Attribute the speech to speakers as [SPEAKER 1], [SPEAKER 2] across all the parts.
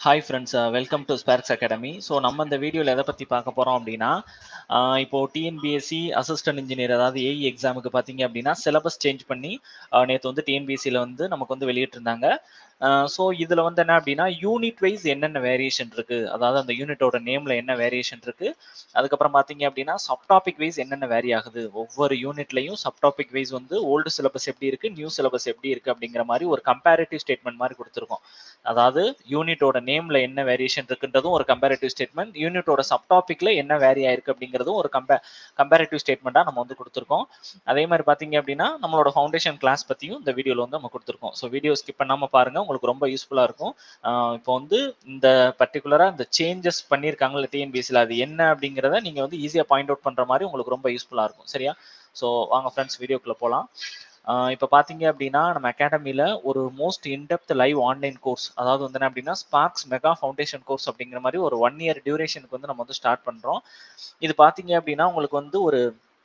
[SPEAKER 1] hi friends welcome to Sparks academy so நம்ம இந்த வீடியோவில் எதை பற்றி பார்க்க போகிறோம் அப்படின்னா ஆஹ் இப்போ டிஎன்பிஎஸ்சி அசிஸ்டன்ட் இன்ஜினியர் அதாவது ஏஇ எக்ஸாமுக்கு பார்த்தீங்க அப்படின்னா சிலபஸ் சேஞ்ச் பண்ணி நேற்று வந்து டிஎன்பிஎஸ்சியில் வந்து நமக்கு வந்து வெளியிட்டிருந்தாங்க ஸோ இதில் வந்து என்ன அப்படின்னா யூனிட் வைஸ் என்னென்ன வேரியேஷன் இருக்குது அதாவது அந்த யூனிட்டோட நேமில் என்ன வேரியேஷன் இருக்குது அதுக்கப்புறம் பார்த்தீங்க அப்படின்னா சப்டாபிக் வைஸ் என்னென்ன வேரி ஆகுது ஒவ்வொரு யூனிட்லையும் சப்டாபிக் வைஸ் வந்து ஓல்டு சிலபஸ் எப்படி இருக்குது நியூ சிலபஸ் எப்படி இருக்குது அப்படிங்கிற மாதிரி ஒரு கம்பேரிட்டிவ் ஸ்டேட்மெண்ட் மாதிரி கொடுத்துருக்கோம் அதாவது யூனிட்டோட நேம்ல என்ன வேரியேஷன் இருக்குன்றதும் ஒரு கம்பேரிட்டிவ் ஸ்டேட்மெண்ட் யூனிட்டோட சப்டாபிக்ல என்ன வேரி ஆயிருக்கு அப்படிங்கிறதும் ஒரு கம்பே கம்பேரிட்டிவ் ஸ்டேட்மெண்ட்டாக நம்ம வந்து கொடுத்துருக்கோம் அதே மாதிரி பார்த்தீங்க அப்படின்னா நம்மளோட ஃபவுண்டேஷன் கிளாஸ் பற்றியும் இந்த வீடியோவில் வந்து நம்ம கொடுத்துருக்கோம் ஸோ வீடியோ ஸ்கிப் பண்ணாமல் பாருங்க உங்களுக்கு ரொம்ப யூஸ்ஃபுல்லாக இருக்கும் ஆஹ் இப்போ வந்து இந்த பர்டிகுலராக இந்த சேஞ்சஸ் பண்ணியிருக்காங்கல்ல டிஎன்பிஎஸ்சியில் அது என்ன அப்படிங்கிறத நீங்கள் வந்து ஈஸியாக பாயிண்ட் அவுட் பண்ணுற மாதிரி உங்களுக்கு ரொம்ப யூஸ்ஃபுல்லாக இருக்கும் சரியா ஸோ வாங்க ஃப்ரெண்ட்ஸ் வீடியோக்குள்ளே போகலாம் இப்போ பார்த்தீங்க அப்படின்னா நம்ம அகாடமியில் ஒரு most in depth live online course அதாவது வந்து என்ன அப்படின்னா ஸ்பார்க்ஸ் மெகா ஃபவுண்டேஷன் கோர்ஸ் அப்படிங்கிற மாதிரி ஒரு ஒன் இயர் டியூரேஷனுக்கு வந்து நம்ம வந்து ஸ்டார்ட் பண்ணுறோம் இது பார்த்தீங்க அப்படின்னா உங்களுக்கு வந்து ஒரு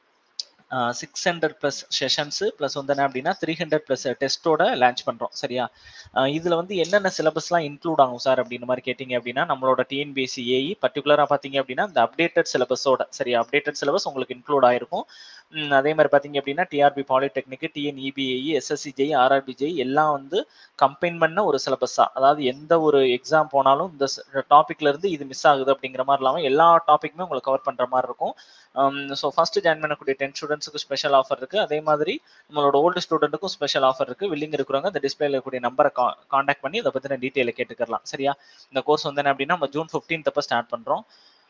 [SPEAKER 1] six hundred plus sessions plus வந்து என்ன அப்படின்னா த்ரீ ஹண்ட்ரட் ப்ளஸ் டெஸ்ட்டோட லான்ச் பண்ணுறோம் சரியா இதில் வந்து என்னென்ன சிலபஸ்லாம் இன்க்ளூட் ஆகும் சார் அப்படின்ற மாதிரி கேட்டிங்க அப்படின்னா நம்மளோட டிஎன்பிஎஸ்சி ஏஇ பர்டிகுலராக பார்த்தீங்க அப்படின்னா இந்த அப்டேட்டட் சிலபஸோட சரியா அப்டேட்டட் சிலபஸ் உங்களுக்கு இன்க்ளூட் ஆயிருக்கும் அதே மாதிரி பார்த்தீங்க அப்படின்னா டிஆர்பி பாலிடெக்னிக் டிஎன்இபிஏஇ எஸ்எஸ்சிஜெய் ஆர்ஆர்பிஜெய் எல்லாம் வந்து கம்பைன் பண்ண ஒரு சிலபஸாக அதாவது எந்த ஒரு எக்ஸாம் போனாலும் இந்த டாப்பிக்ல இருந்து இது மிஸ் ஆகுது அப்படிங்கிற மாதிரி இல்லாமல் எல்லா டாப்பிக்குமே உங்களுக்கு கவர் பண்ணுற மாதிரி இருக்கும் ஸோ ஃபர்ஸ்ட் ஜாயின் பண்ணக்கூடிய டென் ஸ்டூடெண்ட்ஸுக்கு ஸ்பெஷல் ஆஃபர் இருக்குது அதே மாதிரி நம்மளோட ஓல்டு ஸ்டூடெண்ட்டுக்கும் ஸ்பெஷல் ஆஃபர் இருக்குது வில்லிங் இருக்கிறவங்க இந்த டிஸ்பிளேல இருக்கக்கூடிய நம்பரை காண்டாக்ட் பண்ணி இதை பற்றின டீட்டெயிலை கேட்டுக்கலாம் சரியா இந்த கோர்ஸ் வந்து என்ன அப்படின்னா நம்ம ஜூன் ஃபிஃப்டீன்த் அப்போ ஸ்டார்ட் பண்ணுறோம்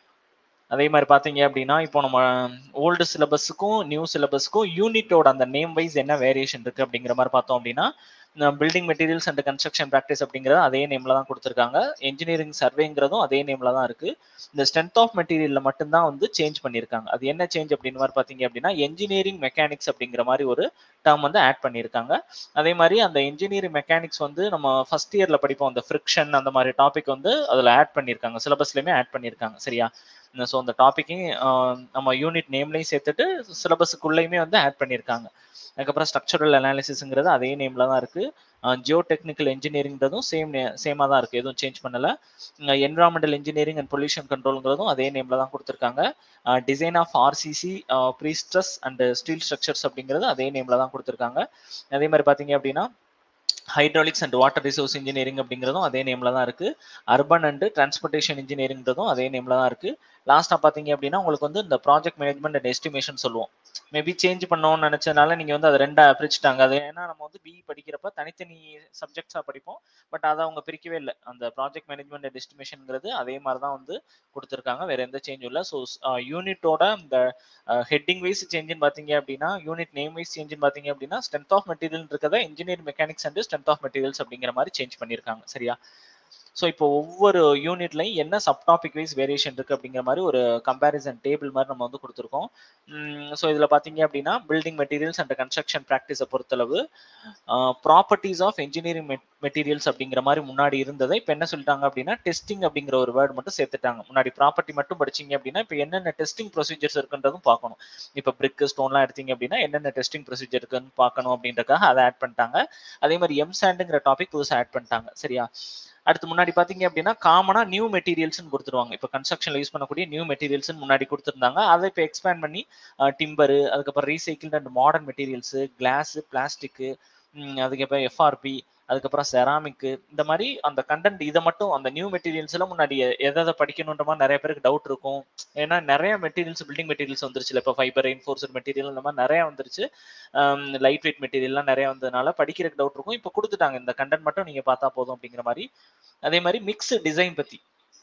[SPEAKER 1] அதே மாதிரி பார்த்தீங்க அப்படின்னா இப்போ நம்ம ஓல்டு சிலபஸுக்கும் நியூ சிலபஸுக்கும் யூனிட்டோட அந்த நேம் வைஸ் என்ன வேரியேஷன் இருக்குது அப்படிங்கிற மாதிரி பார்த்தோம் அப்படின்னா building materials and construction practice அப்படிங்கிறது அதே நேமில் தான் கொடுத்துருக்காங்க இன்ஜினியரிங் சர்வேங்கிறதும் அதே நேமில் தான் இருக்குது இந்த ஸ்ட்ரென்த் ஆஃப் மெட்டீரியலில் மட்டும்தான் வந்து சேஞ்ச் பண்ணியிருக்காங்க அது என்ன சேஞ்ச் அப்படின்னு மாதிரி பார்த்தீங்க அப்படின்னா என்ஜினியரிங் மெக்கானிக்ஸ் அப்படிங்கிற மாதிரி ஒரு டேர்ம் வந்து ஆட் பண்ணியிருக்காங்க அதே மாதிரி அந்த இன்ஜினியரிங் மெக்கானிக்ஸ் வந்து நம்ம ஃபர்ஸ்ட் இயரில் படிப்போம் அந்த ஃப்ரிக்ஷன் அந்த மாதிரி டாபிக் வந்து அதில் ஆட் பண்ணியிருக்காங்க சிலபஸ்லையுமே ஆட் பண்ணியிருக்காங்க சரியா ஸோ அந்த டாப்பிக்கையும் நம்ம யூனிட் நேம்லையும் சேர்த்துட்டு சிலபஸுக்குள்ளேயுமே வந்து ஆட் பண்ணியிருக்காங்க அதுக்கப்புறம் ஸ்ட்ரக்சரல் அனாலிசிஸ்ங்கிறது அதே நேமில் தான் இருக்குது ஜியோ டெக்னிக்கல் இன்ஜினியரிங்கிறதும் சேம் சேமாக தான் இருக்குது எதுவும் சேஞ்ச் பண்ணலை என்வரான்மெண்டல் இன்ஜினியரிங் அண்ட் பொல்யூஷன் கண்ட்ரோலுங்கிறதும் அதே நேமில் தான் கொடுத்துருக்காங்க design of RCC prestress and steel structures அப்படிங்கிறது அதே நேமில் தான் கொடுத்துருக்காங்க அதே மாதிரி பார்த்தீங்க அப்படின்னா hydraulics and water resource engineering அப்படிங்கிறதும் அதே நேமில் தான் இருக்குது அர்பன் அண்ட் டிரான்ஸ்போர்ட்டேஷன் இன்ஜினியரிங்கிறதும் அதே நேமில் தான் இருக்குது லாஸ்ட்டாக பார்த்தீங்க அப்படின்னா உங்களுக்கு வந்து இந்த ப்ராஜெக்ட் மேனேஜ்மெண்ட் அண்ட் எஸ்டிமேஷன் சொல்லுவோம் மேபி சேஞ்ச் பண்ணணும்னு நினச்சதுனால நீங்கள் வந்து அதை ரெண்டாக பிரிச்சுட்டாங்க அது ஏன்னா நம்ம வந்து பிஇ படிக்கிறப்ப தனித்தனி சப்ஜெக்ட்ஸாக படிப்போம் பட் அதை அவங்க பிரிக்கவே இல்லை அந்த ப்ராஜெக்ட் மேனேஜ்மெண்ட் அண்ட் எஸ்டிமேஷனுங்கிறது அதே மாதிரி தான் வந்து கொடுத்துருக்காங்க வேறு எந்த சேஞ்சும் இல்லை ஸோ யூனிட்டோட இந்த ஹெட்டிங் வைஸ் சேஞ்சுன்னு பார்த்தீங்க அப்படின்னா யூனிட் நேம் வைஸ் சேஞ்சுன்னு பார்த்தீங்க அப்படின்னா ஸ்ட்ரென்த் ஆஃப் மெட்டீரியல் இருக்கிறத engineer mechanics and strength of materials அப்படிங்கிற மாதிரி சேஞ்ச் பண்ணியிருக்காங்க சரியா ஸோ இப்போ ஒவ்வொரு யூனிட்லையும் என்ன சப்டாபிக் வைஸ் வேரியேஷன் இருக்குது அப்படிங்கிற மாதிரி ஒரு கம்பேரிசன் டேபிள் மாதிரி நம்ம வந்து கொடுத்துருக்கோம் ஸோ இதில் பார்த்தீங்க அப்படின்னா பில்டிங் மெட்டீரியல்ஸ் அண்ட் கன்ஸ்ட்ரக்ஷன் ப்ராக்டிஸை பொறுத்தளவு ப்ராப்பர்ட்டிஸ் ஆஃப் இன்ஜினியரிங் மெட்டீரியல்ஸ் அப்படிங்கிற மாதிரி முன்னாடி இருந்ததை இப்போ என்ன சொல்லிட்டாங்க அப்படின்னா டெஸ்டிங் அப்படிங்கிற ஒரு வேர்டு மட்டும் சேர்த்துட்டாங்க முன்னாடி ப்ராப்பர்ட்டி மட்டும் படிச்சிங்க அப்படின்னா இப்போ என்னென்ன டெஸ்டிங் ப்ரொசீஜர்ஸ் இருக்குன்றதும் பார்க்கணும் இப்போ பிரிக் ஸ்டோன்லாம் எடுத்தீங்க அப்படின்னா என்னென்ன டெஸ்டிங் ப்ரொசீஜர் இருக்குன்னு பார்க்கணும் அப்படின்றக்காக அதை ஆட் பண்ணிட்டாங்க அதே மாதிரி எம் சாண்டுங்கிற டாபிக் புதுசாக ஆட் பண்ணிட்டாங்க சரியா அடுத்து முன்னாடி பார்த்தீங்க அப்படின்னா காமனாக நியூ மெட்டீரியல்ஸ்னு கொடுத்துருவாங்க இப்போ கன்ஸ்ட்ரக்ஷனில் யூஸ் பண்ணக்கூடிய நியூ மெட்டீரியல்ஸ்னு முன்னாடி கொடுத்துருந்தாங்க அதை இப்போ எக்ஸ்பேண்ட் பண்ணி டிம்பரு அதுக்கப்புறம் recycle and modern materials glass plastic அதுக்கப்புறம் எஃப்ஆர்பி அதுக்கப்புறம் செராமிக்கு இந்த மாதிரி அந்த கண்டென்ட் இதை மட்டும் அந்த நியூ மெட்டீரியல்ஸ் எல்லாம் முன்னாடி எதை படிக்கணுன்ற மாதிரி நிறைய பேருக்கு டவுட் இருக்கும் ஏன்னா நிறைய மெட்டீரியல்ஸ் பில்டிங் மெட்டீரியல்ஸ் வந்துருச்சு இப்போ ஃபைபர் இன்ஃபோர்ஸ்ட் மெட்டீரியல் இந்த மாதிரி நிறைய வந்துருச்சு லைட் வெயிட் மெட்டீரியல்லாம் நிறைய வந்ததுனால படிக்கிறதுக்கு டவுட் இருக்கும் இப்போ கொடுத்துட்டாங்க இந்த கண்டென்ட் மட்டும் நீங்கள் பார்த்தா போதும் அப்படிங்கிற மாதிரி அதே மாதிரி மிக்ஸ் டிசைன் பற்றி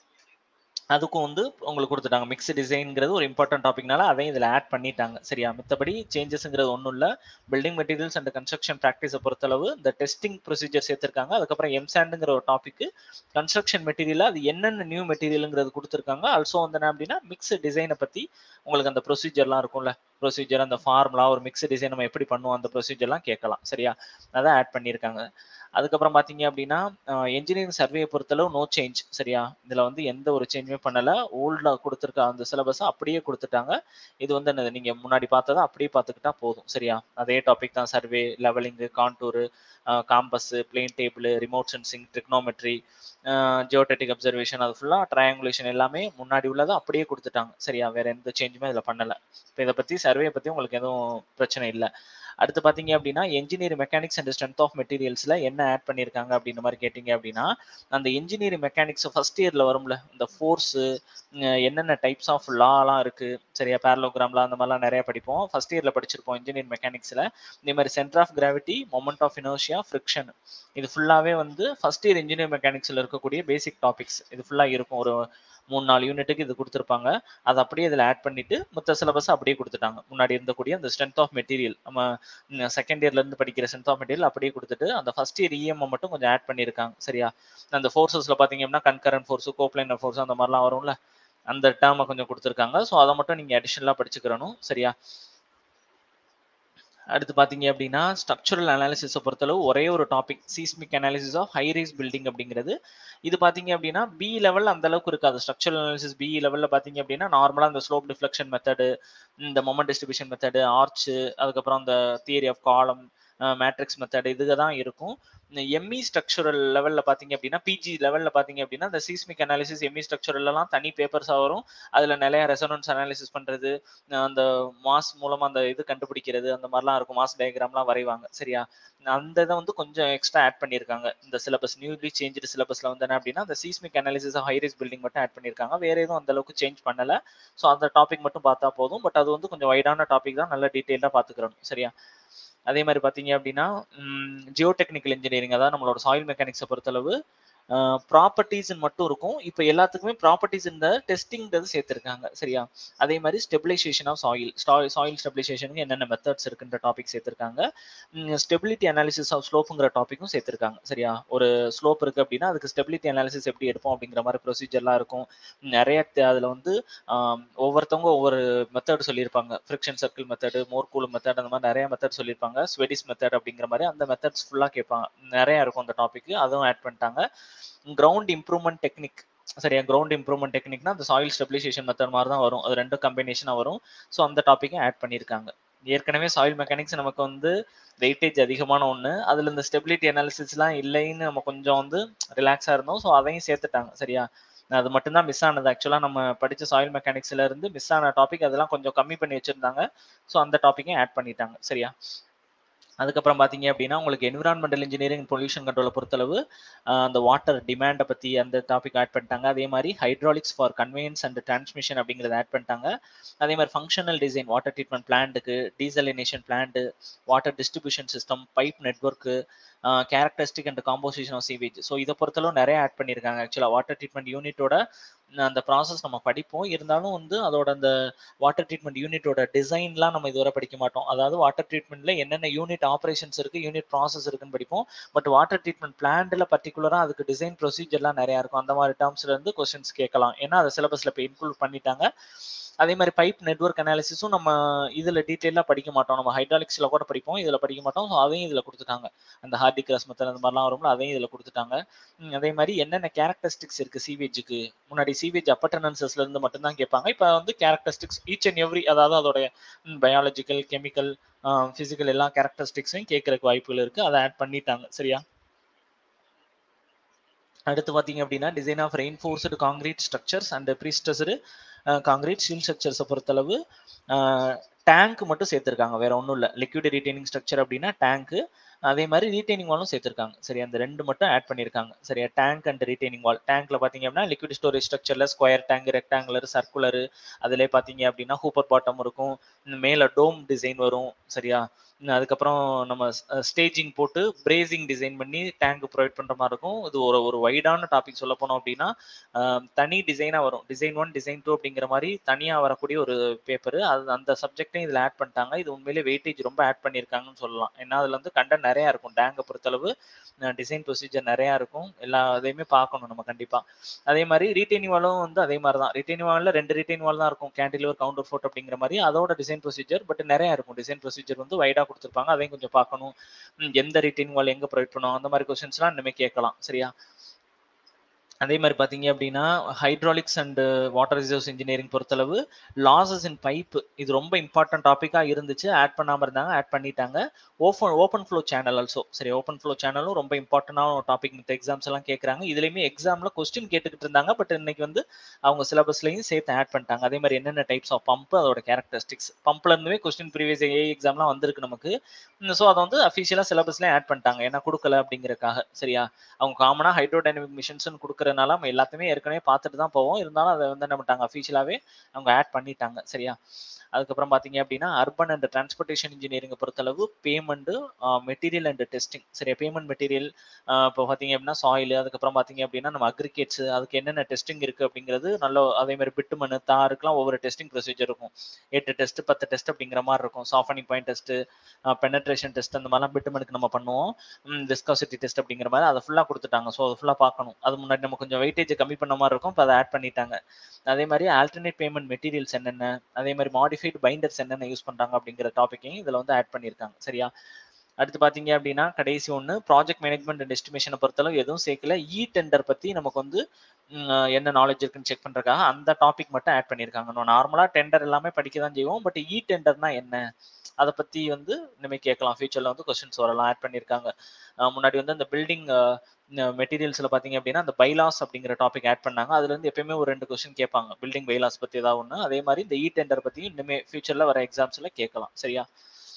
[SPEAKER 1] அதுக்கும் வந்து உங்களுக்கு கொடுத்துட்டாங்க மிக்ஸ் டிசைன்ங்கிறது ஒரு இம்பார்ட்டன்ட் டாபிக்னால அதையும் இதில் ஆட் பண்ணிட்டாங்க சரியா மித்தபடி சேஞ்சஸ்ங்கிறது ஒன்றும் இல்லை பில்டிங் மெட்டீரியல்ஸ் அண்ட் கன்ஸ்ட்ரக்ஷன் ப்ராக்டிஸை பொறுத்தளவு இந்த டெஸ்டிங் ப்ரொசீஜர் சேர்த்துருக்காங்க அதுக்கப்புறம் எம்சாண்டுங்கிற ஒரு டாபிக் கன்ஸ்ட்ரக்ஷன் மெட்டீரியல் அது என்னென்ன நியூ மெட்டீரியலுங்கிறது கொடுத்துருக்காங்க ஆல்சோ வந்து என்ன அப்படின்னா மிக்ஸ் டிசைனை பற்றி உங்களுக்கு அந்த ப்ரொசீஜர்லாம் இருக்கும்ல ப்ரொசீஜர் அந்த ஃபார்முலா ஒரு மிக்ஸ் டிசைன் நம்ம எப்படி பண்ணுவோம் அந்த ப்ரொசீஜர்லாம் கேட்கலாம் சரியா அதான் ஆட் பண்ணியிருக்காங்க அதுக்கப்புறம் பார்த்தீங்க அப்படின்னா என்ஜினியரிங் சர்வே பொறுத்தளவு நோ சேஞ்ச் சரியா இதில் வந்து எந்த ஒரு சேஞ்சுமே பண்ணலை ஓல்டாக கொடுத்துருக்க அந்த சிலபஸை அப்படியே கொடுத்துட்டாங்க இது வந்து என்னது நீங்கள் முன்னாடி பார்த்ததை அப்படியே பார்த்துக்கிட்டா போதும் சரியா அதே டாபிக் தான் survey levelling contour compass plane table remote sensing trigonometry geodetic observation அது ஃபுல்லாக ட்ரையாங்குலேஷன் எல்லாமே முன்னாடி உள்ளதை அப்படியே கொடுத்துட்டாங்க சரியா வேற எந்த சேஞ்சுமே இதில் பண்ணலை இப்போ இதை பற்றி சர்வே பற்றி உங்களுக்கு எதுவும் பிரச்சனை இல்லை அடுத்து பார்த்தீங்க அப்படின்னா engineering mechanics and strength of மெட்டீரியல்ஸில் என்ன ஆட் பண்ணியிருக்காங்க அப்படின்ற மாதிரி கேட்டிங்க அப்படின்னா அந்த என்ஜினியரிங் மெக்கானிக்ஸ் ஃபர்ஸ்ட் இயரில் வரும்ல இந்த ஃபோர்ஸு என்னென்ன டைப்ஸ் ஆஃப் லாலாம் இருக்குது சரியா பேரலோகிராம்லாம் அந்த மாதிரிலாம் நிறைய படிப்போம் ஃபர்ஸ்ட் இயரில் படிச்சிருப்போம் இன்ஜினியரிங் மெக்கானிக்ஸில் இதே மாதிரி centre of gravity moment of இனோஷியா ஃப்ரிக்ஷன் இது ஃபுல்லாகவே வந்து ஃபர்ஸ்ட் இயர் இன்ஜினியர் மெக்கானிக்ஸில் இருக்கக்கூடிய பேசிக் டாபிக்ஸ் இது ஃபுல்லாக இருக்கும் ஒரு மூணு நாலு யூனிட்டுக்கு இது கொடுத்துருப்பாங்க அதை அப்படியே இதில் ஆட் பண்ணிட்டு மொத்த சிலபஸ் அப்படியே கொடுத்துட்டாங்க முன்னாடி இருந்தக்கூடிய அந்த ஸ்ட்ரென்த் ஆஃப் மெட்டீரியல் நம்ம செகண்ட் இயர்லேருந்து படிக்கிற ஸ்ட்ரென்த் ஆஃப் மெட்டீரியல் அப்படியே கொடுத்துட்டு அந்த ஃபர்ஸ்ட் இயர் இஎம்ஐ மட்டும் கொஞ்சம் ஆட் பண்ணியிருக்காங்க சரியா அந்த ஃபோர்ஸஸில் பார்த்தீங்க அப்படின்னா கன்கரண்ட் ஃபோர்ஸு கோப்ளைனர் ஃபோர்ஸ் அந்த மாதிரிலாம் வரும்ல அந்த டேர்மை கொஞ்சம் கொடுத்துருக்காங்க ஸோ அதை மட்டும் நீங்கள் அடிஷனலாக படிச்சுக்கிறணும் சரியா அடுத்து பார்த்தீங்க அப்படின்னா ஸ்ட்ரக்சரல் அனாலிசிஸை பொறுத்தளவு ஒரே ஒரு topic seismic analysis of high rise building அப்படிங்கிறது இது பார்த்தீங்க அப்படின்னா பி லெவல் அந்த அளவுக்கு இருக்காது ஸ்ட்ரக்சரல் அனாலிசிஸ் பி லெவலில் பார்த்தீங்க அப்படின்னா நார்மலாக இந்த ஸ்லோப் டிஃப்ளெக்ஷன் மெத்தடு இந்த மொமெண்ட் டிஸ்ட்ரிபியூஷன் மெத்தடு ஆர்ச்சு அதுக்கப்புறம் அந்த theory of column matrix method இதுக்கு தான் இருக்கும் எம்இ ஸ்ட்ரக்சரல் லெவலில் பார்த்தீங்க அப்படின்னா பிஜி லெவலில் பார்த்தீங்க அப்படின்னா இந்த சீஸ்மிக் அனாலிசிஸ் எம்இ ஸ்ட்ரக்சரல்லாம் தனி பேப்பர்ஸாக வரும் அதில் நிறைய ரெசனன்ஸ் அனாலிசிஸ் பண்ணுறது அந்த மாஸ் மூலமாக அந்த இது கண்டுபிடிக்கிறது அந்த மாதிரிலாம் இருக்கும் மாஸ் டயக்ராம்லாம் வரைவாங்க சரியா அந்த இதை வந்து கொஞ்சம் எக்ஸ்ட்ரா ஆட் பண்ணியிருக்காங்க இந்த சிலபஸ் நியூலி சேஞ்சு சிலபஸில் வந்து என்ன அப்படின்னா அந்த seismic analysis of high rise building மட்டும் ஆட் பண்ணியிருக்காங்க வேற எதுவும் அந்த அளவுக்கு சேஞ்ச் பண்ணலை ஸோ அந்த டாபிக் மட்டும் பார்த்தா போதும் பட் அது வந்து கொஞ்சம் வைடான டாபிக் தான் நல்ல டீட்டெயிலாக பார்த்துக்கிறோம் சரியா அதே மாதிரி பார்த்தீங்க அப்படின்னா ஜியோ டெக்னிக்கல் இன்ஜினியரிங் அதாவது நம்மளோட சாயில் மெக்கானிக்ஸை பொறுத்தளவு ப்ராப்பர்ட்டிஸ் மட்டும் இருக்கும் இப்போ எல்லாத்துக்குமே ப்ராப்பர்ட்டிஸ் இந்த டெஸ்டிங்கிறது சேர்த்துருக்காங்க சரியா அதே மாதிரி ஸ்டெபிலைசேஷன் ஆஃப் சாயில் சாயில் ஸ்டெபிலைசேஷனுக்கு என்னென்ன மெத்தட்ஸ் இருக்குன்ற டாபிக் சேர்த்துருக்காங்க ஸ்டெபிலிட்டி அனாலிசிஸ் ஆஃப் ஸ்லோப்புங்கிற டாப்பிக்கும் சேர்த்துருக்காங்க சரியா ஒரு ஸ்லோப் இருக்கு அப்படின்னா அதுக்கு ஸ்டெபிலிட்டி அனாலிசிஸ் எப்படி எடுப்போம் அப்படிங்கிற மாதிரி ப்ரொசீஜர்லாம் இருக்கும் நிறைய அதில் வந்து ஒவ்வொருத்தவங்க ஒவ்வொரு மெத்தட் சொல்லியிருப்பாங்க friction circle method Mohr Coulomb method அந்த மாதிரி நிறைய மெத்தட் சொல்லியிருப்பாங்க ஸ்வெடிஸ் மெத்தட் அப்படிங்கிற மாதிரி அந்த மெத்தட்ஸ் ஃபுல்லாக கேட்பாங்க நிறைய இருக்கும் அந்த டாபிக் அதுவும் ஆட் பண்ணிட்டாங்க கிரவுண்ட் இம்ப்ரூவ்மெண்ட் டெக்னிக் சரியா கிரவுண்ட் இம்ப்ரூவ்மெண்ட் டெக்னிக்னா அந்த சாயில் ஸ்டெபிலைசேஷன் மெத்தட் மாதிரி தான் வரும் அது ரெண்டும் கம்பினேஷனாக வரும் ஸோ அந்த டாப்பிக்கும் ஆட் பண்ணியிருக்காங்க ஏற்கனவே சாயில் மெக்கானிக்ஸ் நமக்கு வந்து வெயிட்டேஜ் அதிகமான ஒன்று அதில் இந்த ஸ்டெபிலிட்டி அனாலிசிஸ்லாம் இல்லைன்னு நம்ம கொஞ்சம் வந்து ரிலாக்ஸாக இருந்தோம் ஸோ அதையும் சேர்த்துட்டாங்க சரியா அது மட்டும்தான் மிஸ் ஆனது ஆக்சுவலாக நம்ம படித்த சாயில் மெக்கானிக்ஸ்ல இருந்து மிஸ் ஆன டாபிக் அதெல்லாம் கொஞ்சம் கம்மி பண்ணி வச்சிருந்தாங்க ஸோ அந்த டாப்பிக்கையும் ஆட் பண்ணிட்டாங்க சரியா அதுக்கப்புறம் பார்த்தீங்க அப்படின்னா உங்களுக்கு என்விரான்மெண்டல் இன்ஜினியரிங் பொல்யூஷன் கண்ட்ரோலை பொறுத்தளவு அந்த வாட்டர் டிமாண்டை பற்றி அந்த டாபிக் ஆட் பண்ணிட்டாங்க அதே மாதிரி hydraulics for conveyance and transmission அப்படிங்கிறத ஆட் பண்ணிட்டாங்க அதே மாதிரி ஃபங்க்ஷனல் டிசைன் வாட்டர் ட்ரீட்மெண்ட் பிளான்ட்டுக்கு desalination plant water distribution system pipe network characteristic and composition of sewage so இதை பொறுத்தளவு நிறைய ஆட் பண்ணியிருக்காங்க ஆக்சுவலாக வாட்டர் ட்ரீட்மெண்ட் யூனிட்டோட அந்த ப்ராசஸ் நம்ம படிப்போம் இருந்தாலும் வந்து அதோட அந்த வாட்டர் ட்ரீட்மெண்ட் யூனிட்டோட டிசைன்லாம் நம்ம இதுவரை படிக்க மாட்டோம் அதாவது வாட்டர் ட்ரீட்மெண்ட்ல என்னென்ன யூனிட் ஆப்ரேஷன்ஸ் இருக்கு யூனிட் ப்ராசஸ் இருக்குன்னு படிப்போம் பட் வாட்டர் ட்ரீட்மெண்ட் பிளான்ட்ல பர்டிகுலராக அதுக்கு டிசைன் ப்ரொசீஜர்லாம் நிறையா இருக்கும் அந்த மாதிரி டேர்ம்ஸ்ல இருந்து கொஸ்டின்ஸ் கேட்கலாம் ஏன்னா அதை சிலபஸ்ல இப்போ இன்க்ளூட் பண்ணிட்டாங்க அதே மாதிரி பைப் நெட்ஒர்க் அனாலிசிஸும் நம்ம இதில் டீட்டெயிலாக படிக்க மாட்டோம் நம்ம ஹைட்ராலிக்ஸில் கூட படிப்போம் இதில் படிக்க மாட்டோம் ஸோ அதையும் இதில் கொடுத்துட்டாங்க அந்த ஹார்டி கிராஸ் மெத்தட் அந்த மாதிரிலாம் வரும்ல அதையும் இதில் கொடுத்துட்டாங்க அதே மாதிரி என்னென்ன கேரக்டரிஸ்டிக்ஸ் இருக்குது சீவேஜுக்கு முன்னாடி சீவேஜ் அப்பட்டனன்சஸ்ல இருந்து மட்டும்தான் கேட்பாங்க இப்போ வந்து கேரக்டரிஸ்டிக்ஸ் ஈச் அண்ட் எவ்ரி அதாவது அதோடைய பயாலஜிக்கல் கெமிக்கல் ஃபிசிக்கல் எல்லா கேரக்டரிஸ்டிக்ஸையும் கேட்கறதுக்கு வாய்ப்புகள் இருக்குது அதை ஆட் பண்ணிட்டாங்க சரியா அடுத்து பார்த்தீங்க அப்படின்னா design of reinforced concrete structures and prestressed concrete steel ஸ்ட்ரக்சர்ஸை பொறுத்தளவு டேங்க் மட்டும் சேர்த்துருக்காங்க வேற ஒன்றும் இல்லை லிக்விட் ரீட்டைனிங் ஸ்ட்ரக்சர் அப்படின்னா டேங்க்கு அதே மாதிரி ரீட்டைனிங் வாலும் சேர்த்துருக்காங்க சரி அந்த ரெண்டு மட்டும் ஆட் பண்ணியிருக்காங்க சரியா டேங்க் அண்ட் ரீட்டைனிங் வால் டேங்க்ல பார்த்தீங்க அப்படின்னா லிக்விட் ஸ்டோரேஜ் ஸ்ட்ரக்சர்ல ஸ்கொயர் டேங்க் ரெக்டாங்குலர் சர்க்குலர் அதிலே பார்த்தீங்க அப்படின்னா ஹூப்பர் பாட்டம் இருக்கும் மேலே டோம் டிசைன் வரும் சரியா அதுக்கப்புறம் நம்ம ஸ்டேஜிங் போட்டு பிரேசிங் டிசைன் பண்ணி டேங்க் ப்ரொவைட் பண்ணுற மாதிரி இருக்கும் இது ஒரு ஒரு வைடான டாபிக் சொல்ல போனோம் அப்படின்னா தனி டிசைனாக வரும் டிசைன் ஒன் டிசைன் டூ அப்படிங்கிற மாதிரி தனியாக வரக்கூடிய ஒரு பேப்பர் அது அந்த சப்ஜெக்டையும் இதில் ஆட் பண்ணிட்டாங்க இது உண்மையிலே வெயிட்டேஜ் ரொம்ப ஆட் பண்ணியிருக்காங்கன்னு சொல்லலாம் ஏன்னா அதில் வந்து கண்டென்ட் நிறையா இருக்கும் டேங்கை பொறுத்தளவு டிசைன் ப்ரொசீஜர் நிறையா இருக்கும் எல்லா இதையுமே பார்க்கணும் நம்ம கண்டிப்பாக அதே மாதிரி ரீட்டைனிங் வாலும் வந்து அதே மாதிரி தான் ரீட்டைனிங் வாலில் ரெண்டு ரீட்டைன் வால் தான் இருக்கும் கேண்டிலிவர் கவுண்டர் ஃபோர்ட் அப்படிங்கிற மாதிரி அதோட டிசைன் டிசைன் ப்ரொசீஜர் பட் நிறைய இருக்கும் டிசைன் ப்ரொசீஜர் வந்து வைடா கொடுத்துருப்பாங்க அதையும் கொஞ்சம் பார்க்கணும் ம், எந்த ரிட்டைன் வால் எங்க ப்ரொவைட் பண்ணுவோம் அந்த மாதிரி கொஸ்டின்ஸ்லாம் இனிமேல் கேட்கலாம் சரியா அதே மாதிரி பார்த்தீங்க அப்படின்னா hydraulics and water reserves engineering பொறுத்தளவு லாசஸ் இன் பைப் இது ரொம்ப இம்பார்ட்டன்ட் டாப்பிக்காக இருந்துச்சு ஆட் பண்ணாமல் இருந்தாங்க ஆட் பண்ணிட்டாங்க open open flow channel also சரி ஓப்பன் ஃப்ளோ சேனலும் ரொம்ப இம்பார்ட்டண்டான ஒரு டாபிக் மித்த எக்ஸாம்ஸ் எல்லாம் கேட்குறாங்க இதுலேயுமே எக்ஸாமில் கொஸ்டின் கேட்டுக்கிட்டு இருந்தாங்க பட் இன்னைக்கு வந்து அவங்க சிலபஸ்லையும் சேர்த்து ஆட் பண்ணிட்டாங்க அதே மாதிரி என்னென்ன டைப்ஸ் ஆஃப் பம்ப் அதோட கேரக்டரிஸ்டிக்ஸ் பம்ப்ல இருந்துமே கொஸ்டின் ப்ரீவியஸ் ஏ எக்ஸாம்லாம் வந்திருக்கு நமக்கு ஸோ அதை வந்து அஃபிஷியலாக சிலபஸ்லேயே ஆட் பண்ணிட்டாங்க ஏன்னா கொடுக்கல அப்படிங்கறக்காக சரியா அவங்க காமனாக ஹைட்ரோடைனமிக் மிஷின்ஸ்னு கொடுக்குறனால நம்ம எல்லாத்தையுமே ஏற்கனவே பார்த்துட்டு தான் போவோம் இருந்தாலும் அதை வந்து என்ன பண்ணிட்டாங்க அஃபிஷியலாகவே அவங்க ஆட் பண்ணிட்டாங்க சரியா அதுக்கப்புறம் பார்த்தீங்க அப்படின்னா அர்பன் அண்ட் டிரான்ஸ்போர்ட்டேஷன் இன்ஜினியரிங் பொறுத்தளவு பேமெண்ட்டு மெட்டீரியல் அண்ட் டெஸ்டிங் சரியா பேமெண்ட் மெட்டீரியல் இப்போ பார்த்தீங்க அப்படின்னா சாயில் அதுக்கப்புறம் பார்த்தீங்க அப்படின்னா நம்ம அக்ரிகேட்ஸ் அதுக்கு என்னென்ன டெஸ்டிங் இருக்குது அப்படிங்கிறது நல்ல அதே மாதிரி பிட்டுமனு தாருக்குலாம் ஒவ்வொரு டெஸ்டிங் ப்ரொசீஜர் இருக்கும் எட்டு டெஸ்ட் பத்து டெஸ்ட் அப்படிங்கிற மாதிரி இருக்கும் softening point test penetration test அந்த மாதிரிலாம் பிட்டுமனுக்கு நம்ம பண்ணுவோம் விஸ்காசிட்டி டெஸ்ட் அப்படிங்கிற மாதிரி அதை ஃபுல்லாக கொடுத்துட்டாங்க ஸோ அதை ஃபுல்லாக பார்க்கணும் அது முன்னாடி நம்ம கொஞ்சம் வெயிட்டேஜ் கம்மி பண்ண மாதிரி இருக்கும் இப்போ அதை ஆட் பண்ணிட்டாங்க அதே மாதிரி ஆல்டர்னேட் பேமெண்ட் மெட்டீரியல்ஸ் என்னென்ன அதே மாதிரி மாடிஃபைடு பைண்டர்ஸ் என்னென்ன யூஸ் பண்ணுறாங்க அப்படிங்கிற டாப்பிக்கையும் இதில் வந்து ஆட் பண்ணியிருக்காங்க சரியா அடுத்து பார்த்தீங்க அப்படின்னா கடைசி ஒன்று ப்ராஜெக்ட் மேனேஜ்மெண்ட் அண்ட் எஸ்டிமேஷனை பொறுத்தளவு எதுவும் சேர்க்கல இ டெண்டர் பற்றி நமக்கு வந்து ம், என்ன நாலேஜ் இருக்குன்னு செக் பண்ணுறதுக்காக அந்த டாபிக் மட்டும் ஆட் பண்ணியிருக்காங்க நம்ம நார்மலாக டெண்டர் எல்லாமே படிக்க தான் செய்வோம் பட் இ டெண்டர்னா என்ன அதை பற்றி வந்து இனிமேல் கேட்கலாம் ஃபியூச்சரில் வந்து கொஸ்டின்ஸ் வரலாம் ஆட் பண்ணியிருக்காங்க அஹ் முன்னாடி வந்து அந்த பில்டிங் மெட்டீரியல்ஸில் பார்த்தீங்க அப்படின்னா அந்த பைலாஸ் அப்படிங்கிற டாபிக் ஆட் பண்ணாங்க அதுல இருந்து எப்பயுமே ஒரு ரெண்டு கொஸ்டின் கேட்பாங்க பில்டிங் பைலாஸ் பற்றி ஏதாவது ஒன்று அதே மாதிரி இந்த இ டெண்டர் பற்றியும் இனிமேல் ஃபியூச்சரில் வர எக்ஸாம்ஸில் கேட்கலாம் சரியா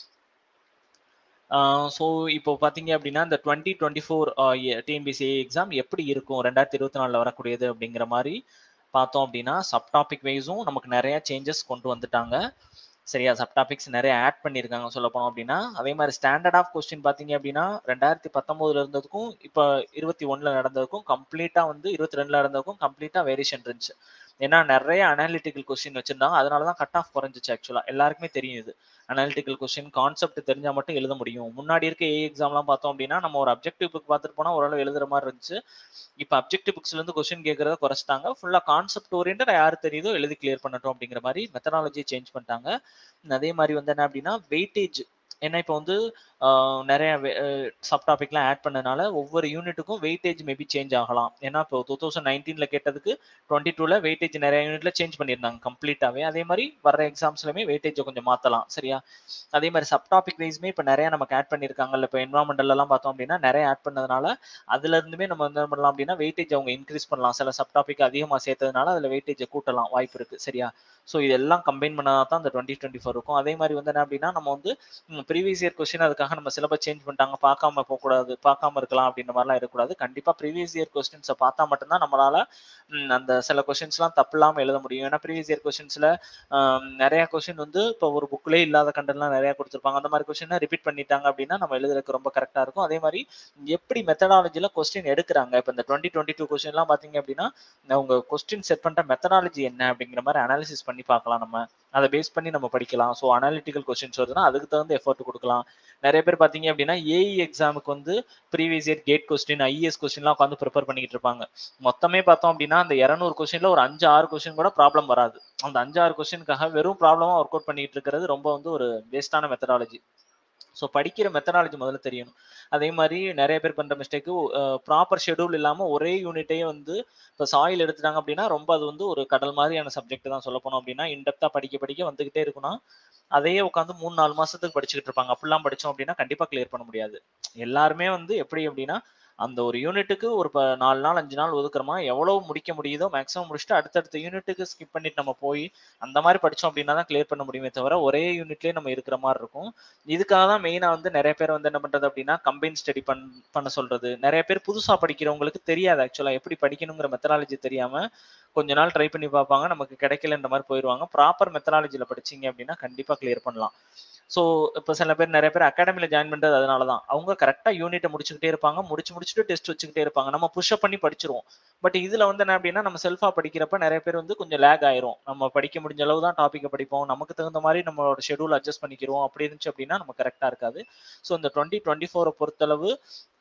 [SPEAKER 1] ஸோ இப்போ பார்த்தீங்க அப்படின்னா இந்த twenty twenty four TNPSC exam எப்படி இருக்கும் ரெண்டாயிரத்தி இருபத்தி நாலில் வரக்கூடியது அப்படிங்கிற மாதிரி பார்த்தோம் அப்படின்னா சப் டாபிக் வைஸும் நமக்கு நிறைய சேஞ்சஸ் கொண்டு வந்துட்டாங்க சரியா சப் டாபிக்ஸ் நிறைய ஆட் பண்ணியிருக்காங்க சொல்ல போனோம் அப்படின்னா அதே மாதிரி ஸ்டாண்டர்ட் ஆஃப் கொஸ்டின் பார்த்தீங்க அப்படின்னா ரெண்டாயிரத்தி பத்தொம்போதுல இருந்ததுக்கும் இப்போ இருபத்தி ஒன்றில் நடந்ததுக்கும் கம்ப்ளீட்டாக வந்து இருபத்தி ரெண்டில் நடந்ததுக்கும் கம்ப்ளீட்டாக வேரியேஷன் இருந்துச்சு ஏன்னா நிறைய அனாலிட்டிக்கல் கொஸ்டின் வச்சிருந்தாங்க அதனால தான் கட் ஆஃப் குறைஞ்சிச்சு ஆக்சுவலாக எல்லாருக்குமே தெரியும் இது அனாலிட்டிக்கல் கொஸ்டின் கான்செப்ட் தெரிஞ்சா மட்டும் எழுத முடியும் முன்னாடி இருக்க ஏ எக்ஸாம்லாம் பார்த்தோம் அப்படின்னா நம்ம ஒரு அப்ஜெக்டிவ் புக் பார்த்துட்டு போனால் ஓரளவு எழுதுற மாதிரி இருந்துச்சு இப்போ அப்ஜெக்டிவ் புக்ஸ்ல இருந்து கொஸ்டின் கேட்கறத குறைச்சிட்டாங்க ஃபுல்லாக கான்செப்ட் ஓரியன்ட் யார் தெரியுதோ எழுதி கிளியர் பண்ணட்டும் அப்படிங்கிற மாதிரி மெத்தடாலஜி சேஞ்ச் பண்ணிட்டாங்க அதே மாதிரி வந்து என்ன அப்படின்னா வெயிட்டேஜ் ஏன்னா இப்போ வந்து ஆஹ், நிறைய சப் டாபிக்லாம் ஆட் பண்ணனால ஒவ்வொரு யூனிட்டுக்கும் வெயிட்டேஜ் மேபி சேஞ்ச் ஆகலாம் ஏன்னா இப்போ டூ தௌசண்ட் நைன்டீனில் கேட்டதுக்கு டுவெண்ட்டி டூவில் வெயிட்டேஜ் நிறைய யூனிட்ல சேஞ்ச் பண்ணியிருந்தாங்க கம்ப்ளீட்டாகவே அதே மாதிரி வர எக்ஸாம்ஸ்லையுமே வெயிட்டேஜை கொஞ்சம் மாற்றலாம் சரியா அதே மாதிரி சப் டாபிக் வைஸ்மே இப்போ நிறைய நமக்கு ஆட் பண்ணியிருக்காங்கல்ல இப்போ என்வரான்மெண்டல்லாம் பார்த்தோம் அப்படின்னா நிறைய ஆட் பண்ணதுனால அதுல இருந்துமே நம்ம வந்து என்ன பண்ணலாம் அப்படின்னா வெயிட்டேஜ் அவங்க இன்க்ரீஸ் பண்ணலாம் சில சப் டாபிக் அதிகமாக சேர்த்ததுனால அதில் வெயிட்டேஜை கூட்டலாம் வாய்ப்பு இருக்கு சரியா ஸோ இதெல்லாம் கம்பைன் பண்ணாதான் தான் இந்த டுவெண்ட்டி டுவெண்ட்டி ஃபோர் இருக்கும் அதே மாதிரி வந்து என்ன அப்படின்னா நம்ம வந்து ப்ரீவியஸ் இயர் கொஸ்டின் அதுக்காக நம்ம சிலபஸ் சேஞ்ச் பண்ணிட்டாங்க பார்க்காம போகக்கூடாது பார்க்காம இருக்கலாம் அப்படின்ற மாதிரிலாம் இருக்கக்கூடாது கண்டிப்பாக ப்ரீவியஸ் இயர் கொஸ்டின்ஸை பார்த்தா மட்டும்தான் நம்மளால ம், அந்த சில கொஸ்டின்ஸ்லாம் தப்பு இல்லாமல் எழுத முடியும் ஏன்னா ப்ரீவியஸ் இயர் கொஸ்டின்ஸில் நிறைய கொஸ்டின் வந்து இப்போ ஒரு புக்லேயே இல்லாத கண்டென்ட்லாம் நிறைய கொடுத்துருப்பாங்க அந்த மாதிரி கொஸ்டினை ரிப்பீட் பண்ணிட்டாங்க அப்படின்னா நம்ம எழுதுறதுக்கு ரொம்ப கரெக்டாக இருக்கும் அதே மாதிரி எப்படி மெத்தடாலஜியில் கொஸ்டின் எடுக்கிறாங்க இப்போ இந்த டுவெண்ட்டி டுவெண்ட்டி டூ கொஸ்டின்லாம் பார்த்தீங்க அப்படின்னா அவங்க கொஸ்டின் செட் பண்ணுற மெத்தடாலஜி என்ன அப்படிங்கிற மாதிரி அனாலிசிஸ் பண்ணி பார்க்கலாம் நம்ம அதை பேஸ் பண்ணி நம்ம படிக்கலாம் ஸோ அனாலிட்டிக்கல் கொஸ்டின்ஸ் வருதுன்னா அதுக்கு தகுந்த எஃபர்ட் கொடுக்கலாம் நிறைய பேர் பார்த்தீங்க அப்படின்னா ஏஇ எக்ஸாமுக்கு வந்து previous year GATE question IAS கொஸ்டின்லாம் உட்காந்து ப்ரிப்பேர் பண்ணிக்கிட்டு இருப்பாங்க மொத்தமே பார்த்தோம் அப்படின்னா அந்த இரநூறு கொஸ்டின்ல ஒரு அஞ்சு ஆறு கொஸ்டின் கூட ப்ராப்ளம் வராது அந்த அஞ்சு ஆறு கொஸ்டினுக்காக வெறும் ப்ராப்ளமாக ஒர்க் அவுட் பண்ணிட்டு இருக்கிறது ரொம்ப வந்து ஒரு வேஸ்டான மெத்தடாலஜி ஸோ படிக்கிற மெத்தடாலஜி முதல்ல தெரியணும் அதே மாதிரி நிறைய பேர் பண்ணுற மிஸ்டேக்கு ப்ராப்பர் ஷெடியூல் இல்லாமல் ஒரே யூனிட்டே வந்து இப்போ சாயில் எடுத்துட்டாங்க அப்படின்னா ரொம்ப அது வந்து ஒரு கடல் மாதிரியான சப்ஜெக்ட் தான் சொல்ல போனோம் அப்படின்னா இன்டெப்த்தாக படிக்க படிக்க வந்துகிட்டே இருக்கணும் அதையே உட்காந்து மூணு நாலு மாசத்துக்கு படிச்சுக்கிட்டு இருப்பாங்க அப்படிலாம் படிச்சோம் அப்படின்னா கண்டிப்பாக கிளியர் பண்ண முடியாது எல்லாருமே வந்து எப்படி அப்படின்னா அந்த ஒரு யூனிட்டுக்கு ஒரு ப நாலு நாள் அஞ்சு நாள் ஒதுக்குறோமா எவ்வளவு முடிக்க முடியுதோ மேக்ஸிமம் முடிச்சுட்டு அடுத்தடுத்த யூனிட்டுக்கு ஸ்கிப் பண்ணிட்டு நம்ம போய் அந்த மாதிரி படிச்சோம் அப்படின்னா தான் கிளியர் பண்ண முடியுமே தவிர ஒரே யூனிட்லேயே நம்ம இருக்கிற மாதிரி இருக்கும் இதுக்காக தான் மெயினாக வந்து நிறைய பேர் வந்து என்ன பண்ணுறது அப்படின்னா கம்பைன் ஸ்டடி பண் பண்ண சொல்றது நிறைய பேர் புதுசாக படிக்கிறவங்களுக்கு தெரியாது ஆக்சுவலாக எப்படி படிக்கணுங்கிற மெத்தடாலஜி தெரியாமல் கொஞ்ச நாள் ட்ரை பண்ணி பார்ப்பாங்க நமக்கு கிடைக்கலன்ற மாதிரி போயிடுவாங்க ப்ராப்பர் மெத்தடாலஜியில் படிச்சீங்க அப்படின்னா கண்டிப்பாக கிளியர் பண்ணலாம் ஸோ இப்போ சில பேர் நிறைய பேர் அகாடமியில் ஜாயின் பண்ணுறது அதனால தான் அவங்க கரெக்டாக யூனிட்டை முடிச்சுக்கிட்டே இருப்பாங்க முடிச்சு முடிச்சுட்டு டெஸ்ட் வச்சுக்கிட்டே இருப்பாங்க நம்ம புஷ்அப் பண்ணி படிச்சிருவோம் பட் இதில் வந்து என்ன அப்படின்னா நம்ம செல்ஃபாக படிக்கிறப்ப நிறைய பேர் வந்து கொஞ்சம் லேக் ஆயிரும் நம்ம படிக்க முடிஞ்ச அளவு தான் டாப்பிக்கை படிப்போம் நமக்கு தகுந்த மாதிரி நம்மளோட ஷெடியூல் அட்ஜஸ்ட் பண்ணிக்கிறோம் அப்படி இருந்துச்சு அப்படின்னா நம்ம கரெக்டாக இருக்காது ஸோ இந்த டுவெண்ட்டி டுவெண்ட்டி ஃபோரை பொறுத்தளவு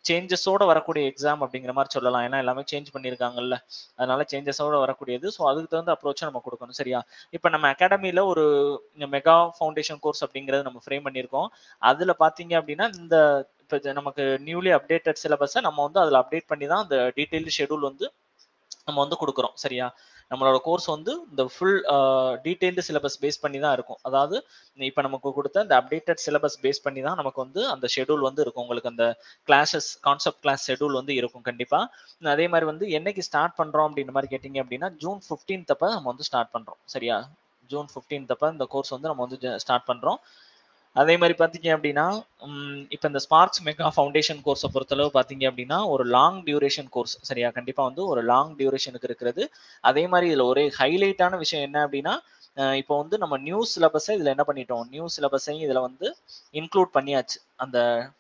[SPEAKER 1] சேஞ்சஸோட வரக்கூடிய எக்ஸாம் அப்படிங்கிற மாதிரி சொல்லலாம் ஏன்னா எல்லாமே சேஞ்ச் பண்ணியிருக்காங்கல்ல அதனால சேஞ்சஸோட வரக்கூடியது ஸோ அதுக்கு தகுந்த அப்ரோச்சை நம்ம கொடுக்கணும் சரியா இப்போ நம்ம அகாடமியில் ஒரு மெகா ஃபவுண்டேஷன் கோர்ஸ் அப்படிங்கிறது நம்ம ஃப்ரேம் பண்ணியிருக்கோம் அதில் பார்த்தீங்க அப்படின்னா இந்த இப்போ நமக்கு நியூலி அப்டேட்டட் சிலபஸை நம்ம வந்து அதில் அப்டேட் பண்ணி தான் அந்த டீட்டெயில்டு ஷெடியூல் வந்து நம்ம வந்து கொடுக்குறோம் சரியா நம்மளோட கோர்ஸ் வந்து இந்த ஃபுல் டீட்டெயில்டு சிலபஸ் பேஸ் பண்ணி தான் இருக்கும் அதாவது இப்போ நமக்கு கொடுத்த இந்த அப்டேட்டட் சிலபஸ் பேஸ் பண்ணி தான் நமக்கு வந்து அந்த ஷெடியூல் வந்து இருக்கும் உங்களுக்கு அந்த கிளாஸஸ் கான்செப்ட் கிளாஸ் ஷெடியூல் வந்து இருக்கும் கண்டிப்பாக அதே மாதிரி வந்து என்னைக்கு ஸ்டார்ட் பண்ணுறோம் அப்படின்ற மாதிரி கேட்டிங்க அப்படின்னா ஜூன் ஃபிஃப்டீன்த் அப்போ நம்ம வந்து ஸ்டார்ட் பண்ணுறோம் சரியா ஜூன் ஃபிஃப்டீன்த் அப்போ இந்த கோர்ஸ் வந்து நம்ம வந்து ஸ்டார்ட் பண்ணுறோம் அதே மாதிரி பார்த்தீங்க அப்படின்னா இப்போ இந்த ஸ்பார்க்ஸ் மெகா ஃபவுண்டேஷன் கோர்ஸை பொறுத்தளவு பார்த்தீங்க அப்படின்னா ஒரு லாங் டியூரேஷன் கோர்ஸ் சரியா கண்டிப்பாக வந்து ஒரு லாங் டியூரேஷனுக்கு இருக்கிறது அதே மாதிரி இதில் ஒரே ஹைலைட்டான விஷயம் என்ன அப்படின்னா இப்போ வந்து நம்ம நியூ சிலபஸை இதில் என்ன பண்ணிட்டோம் நியூ சிலபஸையும் இதில் வந்து இன்க்ளூட் பண்ணியாச்சு அந்த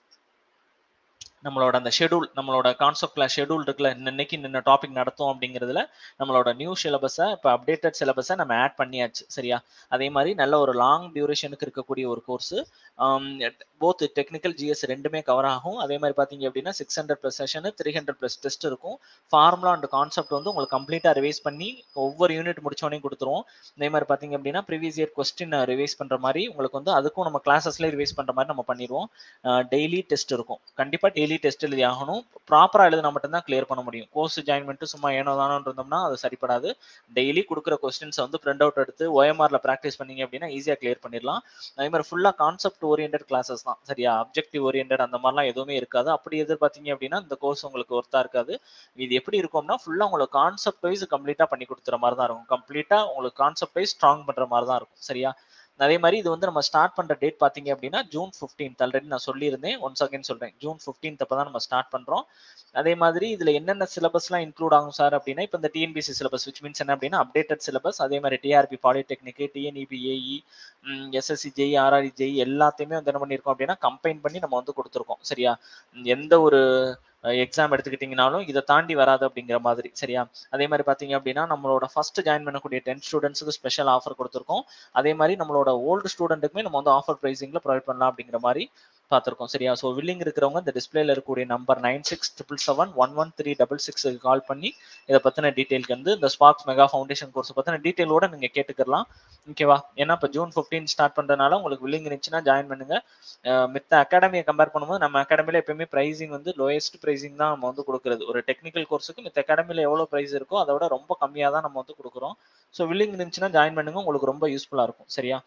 [SPEAKER 1] நம்மளோட அந்த ஷெடியூல் நம்மளோட கான்செப்ட் கிளாஸ் ஷெடியூல் இருக்குல்ல இன்னைக்கு இன்ன டாபிக் நடத்தும் அப்படிங்கிறதுல நம்மளோட நியூ சிலபஸை இப்போ அப்டேட்டட் சிலபஸை நம்ம ஆட் பண்ணியாச்சு சரியா அதே மாதிரி நல்ல ஒரு லாங் டியூரேஷனுக்கு இருக்கக்கூடிய ஒரு கோர்ஸு போத் டெக்னிக்கல் ஜிஎஸ் ரெண்டுமே கவர் ஆகும் அதே மாதிரி பார்த்தீங்க அப்படின்னா six hundred plus session three hundred plus test இருக்கும் ஃபார்முலா அண்ட் கான்செப்ட் வந்து உங்களுக்கு கம்ப்ளீட்டாக ரிவைஸ் பண்ணி ஒவ்வொரு யூனிட் முடிச்சோடனே கொடுத்துருவோம் அதே மாதிரி பார்த்தீங்க அப்படின்னா ப்ரீவியஸ் இயர் கொஸ்டின் ரிவைஸ் பண்ணுற மாதிரி உங்களுக்கு வந்து அதுக்கும் நம்ம கிளாஸஸ்லேயே ரிவைஸ் பண்ணுற மாதிரி நம்ம பண்ணிடுவோம் டெய்லி டெஸ்ட் இருக்கும் கண்டிப்பாக டெய்லி டெஸ்ட் எழுதி ஆகணும் ப்ராப்பராக எழுதினா மட்டும்தான் கிளியர் பண்ண முடியும் கோர்ஸ் ஜாயின் பண்ணிட்டு சும்மா ஏனோ தானோ இருந்தோம்னா அது சரிப்படாது டெய்லி கொடுக்குற கொஸ்டின்ஸ் வந்து பிரிண்ட் அவுட் எடுத்து ஓஎம்ஆரில் ப்ராக்டிஸ் பண்ணீங்க அப்படின்னா ஈஸியாக கிளியர் பண்ணிடலாம் அதே மாதிரி ஃபுல்லாக கான்செப்ட் ஓரியன்ட் கிளாஸஸ் தான் சரியா அப்ஜெக்டிவ் ஓரியன்ட் அந்த மாதிரிலாம் எதுவுமே இருக்காது அப்படி எதிர்பார்த்தீங்க அப்படின்னா இந்த கோர்ஸ் உங்களுக்கு ஒர்த்தா இருக்காது இது எப்படி இருக்கும்னா ஃபுல்லாக உங்களுக்கு கான்செப்ட் வைஸ் கம்ப்ளீட்டாக பண்ணி கொடுத்துற மாதிரி தான் இருக்கும் கம்ப்ளீட்டாக உங்களுக்கு கான்செப்ட் வைஸ் ஸ்ட்ராங் பண்ணுற மாதிரி தான் இருக்கும் சரியா அதே மாதிரி இது வந்து நம்ம ஸ்டார்ட் பண்ற டேட் பாத்தீங்க அப்படின்னா ஜூன் ஃபிஃப்டீன்த் ஆல்ரெடி நான் சொல்லியிருந்தேன் ஒன்ஸ் அகைன் சொல்றேன் ஜூன் ஃபிஃப்டீன்த் அப்போ தான் நம்ம ஸ்டார்ட் பண்றோம் அதே மாதிரி இதுல என்னென்ன சிலபஸ்லாம் இன்க்ளூட் ஆகும் சார் அப்படின்னா இப்போ இந்த டிஎன்பிசி சிலபஸ் விச் மீன்ஸ் என்ன அப்படின்னா அப்டேட்டட் சிலபஸ் அதே மாதிரி TRB polytechnic TNEB AE SSC JE RRB JE எல்லாத்தையுமே வந்து என்ன பண்ணியிருக்கோம் அப்படின்னா கம்பைன் பண்ணி நம்ம வந்து கொடுத்துருக்கோம் சரியா எந்த ஒரு எக்ஸாம் எடுத்துக்கிட்டிங்கனாலும் இதை தாண்டி வராது அப்படிங்கிற மாதிரி சரியா அதே மாதிரி பார்த்தீங்க அப்படின்னா நம்மளோட ஃபர்ஸ்ட் ஜாயின் பண்ணக்கூடிய டென் ஸ்டூடெண்ட்ஸுக்கு ஸ்பெஷல் ஆஃபர் கொடுத்துருக்கோம் அதே மாதிரி நம்மளோட ஓல்டு ஸ்டூடெண்ட்டுக்குமே நம்ம வந்து ஆஃபர் ப்ரைஸிங்கில் ப்ரொவைட் பண்ணலாம் அப்படிங்கிற மாதிரி பார்த்துருக்கோம் சரியா ஸோ வில்லிங் இருக்கிறவங்க இந்த டிஸ்பிளேல இருக்கக்கூடிய number nine six triple seven one one three double சிக்ஸுக்கு கால் பண்ணி இதை பற்றின டீட்டெயிலுக்கு வந்து இந்த ஸ்பார்க்ஸ் மெகா ஃபவுண்டேஷன் கோர்ஸ் பற்றின டீட்டெயிலோட நீங்கள் கேட்டுக்கலாம் ஓகேவா ஏன்னா இப்போ ஜூன் ஃபிஃப்டீன் ஸ்டார்ட் பண்ணுறதுனால உங்களுக்கு வில்லிங் இருந்துச்சுன்னா ஜாயின் பண்ணுங்க மித்த அகாடமியை கம்பேர் பண்ணும்போது நம்ம அகாடமியில் எப்பயுமே ப்ரைஸிங் வந்து லோயஸ்ட் ப்ரைஸிங் தான் நம்ம வந்து கொடுக்குறது ஒரு டெக்னிக்கல் கோர்ஸுக்கு மித்த அகாடமியில் எவ்வளோ ப்ரைஸ் இருக்கோ அதை விட ரொம்ப கம்மியாக தான் நம்ம வந்து கொடுக்குறோம் ஸோ வில்லிங் இருந்துச்சுன்னா ஜாயின் பண்ணுங்க உங்களுக்கு ரொம்ப யூஸ்ஃபுல்லாக இருக்கும் சரியா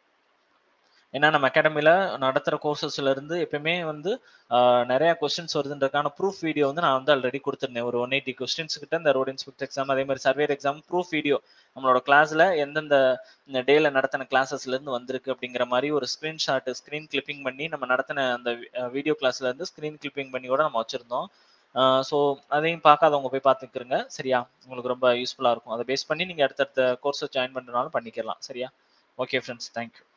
[SPEAKER 1] ஏன்னா நம்ம அகாடமியில் நடத்துகிற கோர்சஸ்ல இருந்து எப்பயுமே வந்து நிறைய கொஸ்டின்ஸ் வருதுன்றதுக்கான ப்ரூஃப் வீடியோ வந்து நான் வந்து ஆல்ரெடி கொடுத்துருந்தேன் ஒரு ஒன் எயிட்டி கொஸ்டின்ஸ் கிட்ட இந்த ரோட் இன்ஸ்பெக்ட் எக்ஸாம் அதே மாதிரி சர்வேர் எக்ஸாம் ப்ரூஃப் வீடியோ நம்மளோட கிளாஸ்ல எந்தெந்த இந்த டேல நடத்தின கிளாஸஸ்ல இருந்து வந்திருக்கு அப்படிங்கிற மாதிரி ஒரு ஸ்கிரீன்ஷாட் ஸ்கிரீன் கிளிப்பிங் பண்ணி நம்ம நடத்தின அந்த வீடியோ கிளாஸ்ல இருந்து ஸ்கிரீன் கிளிப்பிங் பண்ணி கூட நம்ம வச்சிருந்தோம் ஸோ அதையும் பார்க்காதவங்க போய் பார்த்துக்கிறங்க சரியா உங்களுக்கு ரொம்ப யூஸ்ஃபுல்லாக இருக்கும் அதை பேஸ் பண்ணி நீங்கள் அடுத்தடுத்த கோர்ஸை ஜாயின் பண்ணுறதுனாலும் பண்ணிக்கலாம் சரியா ஓகே ஃப்ரெண்ட்ஸ் தேங்க்யூ